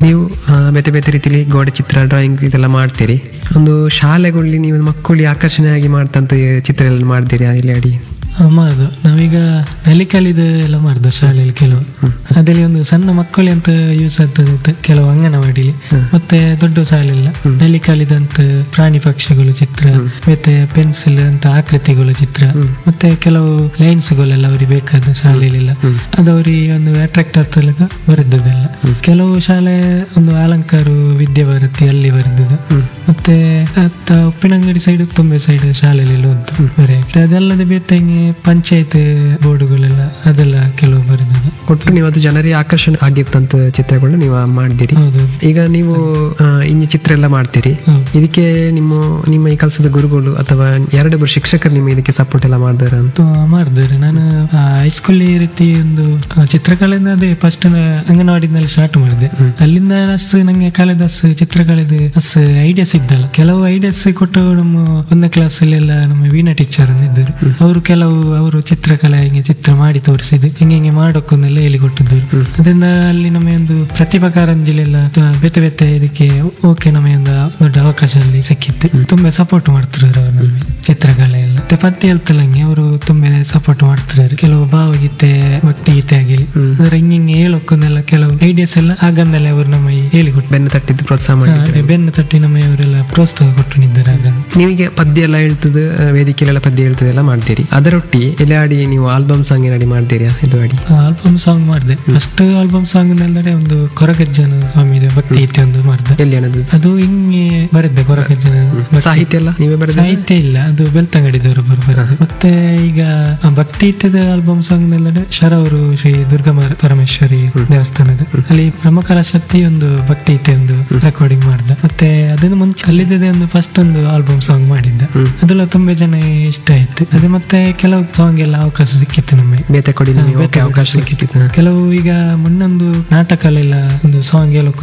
ನೀವು ಆ, ಬೇತೆ ಬೇತೆ ರೀತಿಲಿ ಗೋಡೆ ಚಿತ್ರ ಡ್ರಾಯಿಂಗ್ ಇದೆಲ್ಲ ಮಾಡ್ತೀರಿ ಒಂದು ಶಾಲೆಗಳಲ್ಲಿ ನೀವು ಮಕ್ಕಳು ಆಕರ್ಷಣೆಯಾಗಿ ಮಾಡ್ತಂತ ಚಿತ್ರ ಎಲ್ಲ ಮಾಡ್ತೀರಿ ಇಲ್ಲಿ ಅಡಿ ಮಾಡುದು ನಾವೀಗ ನಲಿಕಲಿದ ಎಲ್ಲ ಮಾಡುದು ಶಾಲೆಯಲ್ಲಿ ಕೆಲವು ಅದ್ರಲ್ಲಿ ಒಂದು ಸಣ್ಣ ಮಕ್ಕಳು ಅಂತ ಯೂಸ್ ಆಗ್ತದೆ ಅಂತ ಕೆಲವು ಅಂಗನವಾಡಿಲಿ ಮತ್ತೆ ದೊಡ್ಡ ಶಾಲೆಲ್ಲ ನಲಿಕಲಿದಂತ ಪ್ರಾಣಿ ಪಕ್ಷಿಗಳು ಚಿತ್ರ ಮತ್ತೆ ಪೆನ್ಸಿಲ್ ಅಂತ ಆಕೃತಿಗಳು ಚಿತ್ರ ಮತ್ತೆ ಕೆಲವು ಲೈನ್ಸ್ ಗಳೆಲ್ಲ ಅವ್ರಿಗೆ ಬೇಕಾದ ಶಾಲೆಯಲ್ಲೆಲ್ಲ ಅದು ಅವ್ರಿಗೆ ಒಂದು ಅಟ್ರಾಕ್ಟ್ ಆಗ್ತಲಕ ಬರೆದದೆಲ್ಲ ಕೆಲವು ಶಾಲೆ ಒಂದು ಅಲಂಕಾರ ವಿದ್ಯಾಭಾರತಿ ಅಲ್ಲಿ ಬರೆದದ್ದು ಮತ್ತೆ ಅತ್ತ ಉಪ್ಪಿನಂಗಡಿ ಸೈಡ್ ತುಂಬೆ ಸೈಡ್ ಶಾಲೆಯಲ್ಲಿ ಉಂಟು ಬರೆ ಅದಲ್ಲದೆ ಬೇತಂಗೆ ಪಂಚಾಯತ್ ಬೋರ್ಡುಗಳೆಲ್ಲ ಅದೆಲ್ಲ ಕೆಲವು ಬರೆದದ್ದು ಒಟ್ಟು ನೀವು ಅದು ಜನರಿಗೆ ಆಕರ್ಷಣೆ ಆಗಿರ್ತಂತ ಚಿತ್ರಗಳು ನೀವು ಮಾಡಿದಿರಿ ಹೌದು ಈಗ ನೀವು ಆ, ಇಂಜಿ ಚಿತ್ರ ಎಲ್ಲ ಮಾಡ್ತೀರಿ ಹೌದು. ಇದಕ್ಕೆ ನಿಮ್ಮ ನಿಮ್ಮ ಈ ಕೆಲಸದ ಗುರುಗಳು ಅಥವಾ ಎರಡೊಬ್ಬರು ಶಿಕ್ಷಕರು ನಿಮ್ಮ ಇದಕ್ಕೆ ಸಪೋರ್ಟ್ ಎಲ್ಲ ಮಾಡಿದಾರ ಅಂತ ಮಾಡಿದ್ದಾರೆ ನಾನು ಹೈಸ್ಕೂಲ್ ಈ ರೀತಿ ಒಂದು ಆ, ಚಿತ್ರಕಲೆಯಿಂದ ಅದೇ ಫಸ್ಟ್ ಅಂಗನವಾಡಿನಲ್ಲಿ ಸ್ಟಾರ್ಟ್ ಮಾಡಿದೆ ಅಲ್ಲಿಂದ ಅಷ್ಟು ನಂಗೆ ಕಳೆದ ಅಷ್ಟು ಚಿತ್ರಕಲೆದು ಅಷ್ಟು ಐಡಿಯಾಸ್ ಇದ್ದಲ್ಲ ಕೆಲವು ಐಡಿಯಾಸ್ ಕೊಟ್ಟು ನಮ್ಮ ಒಂದನೇ ಕ್ಲಾಸ್ ಅಲ್ಲಿ ಎಲ್ಲ ನಮ್ಮ ವೀಣಾ ಟೀಚರ್ ಇದ್ದರು ಅವರು ಕೆಲವು ಅವರು ಚಿತ್ರಕಲೆ ಹಿಂಗೆ ಚಿತ್ರ ಮಾಡಿ ತೋರಿಸಿದ್ದು ಹಿಂಗೆ ಹಿಂಗೆ ಮಾಡೋಕೊಂದೆಲ್ಲ ಹೇಳಿಕೊಟ್ಟಿದ್ದರು ಅದರಿಂದ ಅಲ್ಲಿ ನಮಗೆ ಒಂದು ಪ್ರತಿಭಾ ಕಾರಂಜಿಲೆಲ್ಲ ತ- ಬೇತೆ ಬೇತೆ ಇದಕ್ಕೆ ಓಕೆ ನಮಗೆ ಒಂದು ದೊಡ್ಡ ಅವಕಾಶ ಅಲ್ಲಿ ಸಿಕ್ಕಿತ್ತು ತುಂಬಾ ಸಪೋರ್ಟ್ ಮಾಡ್ತಿರೋರು ಅವರು ನಮಗೆ ಚಿತ್ರಕಲೆ ಎಲ್ಲ ಮತ್ತೆ ಪತ್ತೆ ಹೇಳ್ತಲಂಗೆ ಅವರು ತುಂಬಾ ಸಪೋರ್ಟ್ ಮಾಡ್ತಿದ್ದಾರೆ ಕೆಲವು ಭಾವಗೀತೆ ಭಕ್ತಿ ಗೀತೆ ಆಗಿಲಿ ಅಂದ್ರೆ ಹಿಂಗೆ ಹಿಂಗೆ ಹೇಳೋಕೊಂದೆಲ್ಲ ಕೆಲವು ಐಡಿಯಾಸ್ ಎಲ್ಲ ಆಗಂದಲ್ಲೇ ಅವರು ನಮಗೆ ಹೇಳಿಕೊಟ್ಟು ಬೆನ್ನು ತಟ್ಟಿದ್ದು ಪ್ರೋತ್ಸಾಹ ಮಾಡಿದ್ರು ಅದೇ ಬೆನ್ನು ತಟ್ಟಿ ನಮಗೆ ಅವರೆಲ್ಲ ಪ್ರೋತ್ಸಾಹ ಕೊಟ್ಟಿದ್ದಾರೆ ಆಗ ನೀವಿಗೆ ಪದ್ಯ ಎಲ್ಲ ಹೇಳ್ತದೆ ವೇದಿಕೆಯಲ್ಲೆಲ್ಲ ಪದ್ಯ ಹೇಳ್ತದೆ ಎಲ್ಲ ಮಾಡ್ತೀರಿ ಅದರೊಟ್ಟಿ ಎಲ್ಲ ಆಡಿ ನೀವು ಆಲ್ಬಮ್ ಸಾಂಗ್ ಏನಾಡಿ ಮಾಡ್ತೀರಾ ಇದು ಆಡಿ ಆಲ್ಬಮ್ ಸಾಂಗ್ ಮಾಡಿದೆ ಫಸ್ಟ್ ಆಲ್ಬಮ್ ಸಾಂಗ್ ನೆಲ್ಲಡೆ ಒಂದು ಕೊರಗಜ್ಜನ ಸ್ವಾಮಿ ಭಕ್ತಿ ಗೀತೆ ಒಂದು ಮಾಡಿದೆ ಎಲ್ಲಿ ಅನ್ನೋದು ಅದು ಹಿಂಗೆ ಬರೆದೆ ಕೊರಗಜ್ಜನ ಭಕ್ತಿ ಸಾಹಿತ್ಯ ಎಲ್ಲ ನೀವೇ ಬರೆದ ಸಾಹಿತ್ಯ ಇಲ್ಲ ಅದು ಬೆಳ್ತಂಗಡಿದವರು ಬರೋದು ಮತ್ತೆ ಈಗ ಆ ಭಕ್ತಿ ಇತ್ತದ ಆಲ್ಬಮ್ ಸಾಂಗ್ ನೆಲ್ಲಡೆ ಶರ ಅವರು ಶ್ರೀ ದುರ್ಗಾ ಮಾರ- ಪರಮೇಶ್ವರಿ ದೇವಸ್ಥಾನದ ಅಲ್ಲಿ ಪ್ರಮುಖ ಶಕ್ತಿ ಒಂದು ಭಕ್ತಿ ಗೀತೆ ಒಂದು ರೆಕಾರ್ಡಿಂಗ್ ಮಾಡ್ದ ಮತ್ತೆ ಅದನ್ನು ಮುಂಚೆ ಅಲ್ಲಿದ್ದೇ ಒಂದು ಫಸ್ಟ್ ಒಂದು ಆಲ್ಬಮ್ ಸಾಂಗ್ ಮಾಡಿದ್ದ ಅದೆಲ್ಲ ತುಂಬಾ ಜನ ಇಷ್ಟ ಆಯ್ತು ಅದೇ ಮತ್ತೆ ಕೆಲವು ಸಾಂಗ್ ಎಲ್ಲ ಅವಕಾಶ ಸಿಕ್ಕಿತ್ತು ನಮಗೆ ಬೇತೆ ಕೊಡಿ ನಿಮಗೆ ಬೇತೆ ಅವಕಾಶ ಸಿಕ್ಕಿತ್ತು ಕೆಲವು ಈಗ ಮುನ್ನೊಂದು ನಾಟಕಲೆಲ್ಲ ಒಂದು ಸಾಂಗ್ ಹೇಳೋಕೆ